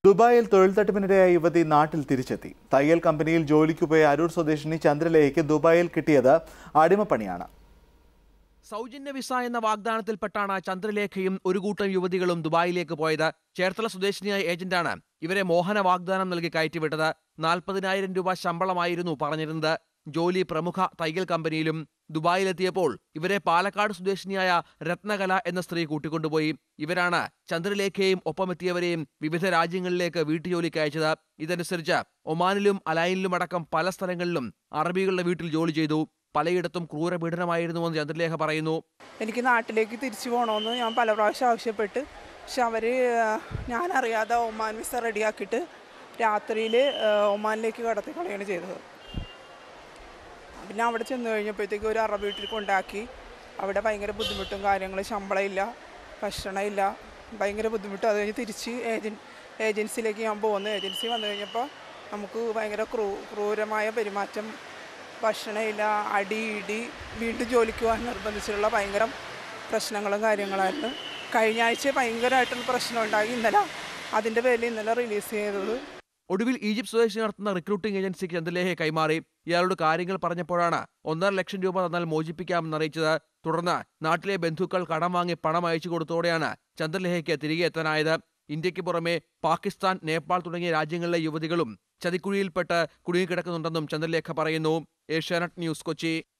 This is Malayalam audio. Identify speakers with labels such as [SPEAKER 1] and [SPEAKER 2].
[SPEAKER 1] ദുബായിൽ തൊഴിൽ തട്ടിപ്പിനിരയായ യുവതി നാട്ടിൽ തിരിച്ചെത്തി തയ്യൽ കമ്പനിയിൽ ജോലിക്ക് പോയ അരൂർ സ്വദേശിനി ചന്ദ്രലേഖയ്ക്ക് ദുബായിൽ കിട്ടിയത് അടിമപ്പണിയാണ്
[SPEAKER 2] സൗജന്യ വിസ എന്ന വാഗ്ദാനത്തിൽപ്പെട്ടാണ് ചന്ദ്രലേഖയും ഒരു കൂട്ടം യുവതികളും ദുബായിലേക്ക് പോയത് ചേർത്തല സ്വദേശിനിയായ ഏജന്റാണ് ഇവരെ മോഹന വാഗ്ദാനം നൽകി കയറ്റിവിട്ടത് നാൽപ്പതിനായിരം രൂപ ശമ്പളമായിരുന്നു പറഞ്ഞിരുന്നത് ജോലി പ്രമുഖ തയ്യൽ കമ്പനിയിലും ദുബായിലെത്തിയപ്പോൾ ഇവരെ പാലക്കാട് സ്വദേശിനിയായ രത്നകല എന്ന സ്ത്രീ കൂട്ടിക്കൊണ്ടുപോയി ഇവരാണ് ചന്ദ്രലേഖയെയും ഒപ്പമെത്തിയവരെയും വിവിധ രാജ്യങ്ങളിലേക്ക് വീട്ടുജോലിക്ക് അയച്ചത് ഇതനുസരിച്ച് ഒമാനിലും അലൈനിലും അടക്കം പല സ്ഥലങ്ങളിലും അറബികളുടെ വീട്ടിൽ ജോലി ചെയ്തു പലയിടത്തും ക്രൂരപീഡനമായിരുന്നുവെന്ന് ചന്ദ്രലേഖ പറയുന്നു
[SPEAKER 3] എനിക്ക് നാട്ടിലേക്ക് തിരിച്ചു പോകണമെന്ന് ഞാൻ പല പ്രാവശ്യം ആവശ്യപ്പെട്ട് പക്ഷെ അവർ ഞാനറിയാതെ ഒമാൻ വിസ റെഡിയാക്കിയിട്ട് രാത്രിയിൽ ഒമാനിലേക്ക് കടത്തി കളയാണ് ചെയ്തത് പിന്നെ അവിടെ ചെന്ന് കഴിഞ്ഞപ്പോഴത്തേക്ക് ഒരു അറബ് വീട്ടിൽ കൊണ്ടാക്കി അവിടെ ഭയങ്കര ബുദ്ധിമുട്ടും കാര്യങ്ങളും ശമ്പളമില്ല ഭക്ഷണമില്ല ഭയങ്കര ബുദ്ധിമുട്ട് അത് കഴിഞ്ഞ് തിരിച്ച് ഏജൻ ഏജൻസിയിലേക്ക് ഞാൻ പോകുന്നു ഏജൻസി വന്നു കഴിഞ്ഞപ്പോൾ നമുക്ക് ഭയങ്കര ക്രൂ ക്രൂരമായ പെരുമാറ്റം ഭക്ഷണമില്ല അടി ഇടി വീണ്ടും ജോലിക്ക് പോകാൻ നിർബന്ധിച്ചിട്ടുള്ള ഭയങ്കര പ്രശ്നങ്ങളും കാര്യങ്ങളായിരുന്നു കഴിഞ്ഞ ആഴ്ച ഭയങ്കരമായിട്ടുള്ള പ്രശ്നം ഉണ്ടായി ഇന്നലെ അതിൻ്റെ പേരിൽ ഇന്നലെ റിലീസ് ചെയ്തത്
[SPEAKER 2] ഒടുവിൽ ഈജിപ്ത് സ്വദേശി നടത്തുന്ന റിക്രൂട്ടിംഗ് ഏജൻസിക്ക് ചന്ദ്രലേഖയെ കൈമാറി ഇയാളോട് കാര്യങ്ങൾ പറഞ്ഞപ്പോഴാണ് ഒന്നര ലക്ഷം രൂപ തന്നാൽ മോചിപ്പിക്കാമെന്ന് അറിയിച്ചത് തുടർന്ന് നാട്ടിലെ ബന്ധുക്കൾ കടം വാങ്ങി പണം അയച്ചു കൊടുത്തോടെയാണ് ചന്ദ്രലേഖയ്ക്ക് തിരികെ എത്താനായത് ഇന്ത്യക്ക് പുറമെ പാകിസ്ഥാൻ നേപ്പാൾ തുടങ്ങിയ രാജ്യങ്ങളിലെ യുവതികളും ചതിക്കുഴിയിൽപ്പെട്ട് കുടുങ്ങിക്കിടക്കുന്നുണ്ടെന്നും ചന്ദ്രലേഖ പറയുന്നു ഏഷ്യാനെറ്റ് ന്യൂസ് കൊച്ചി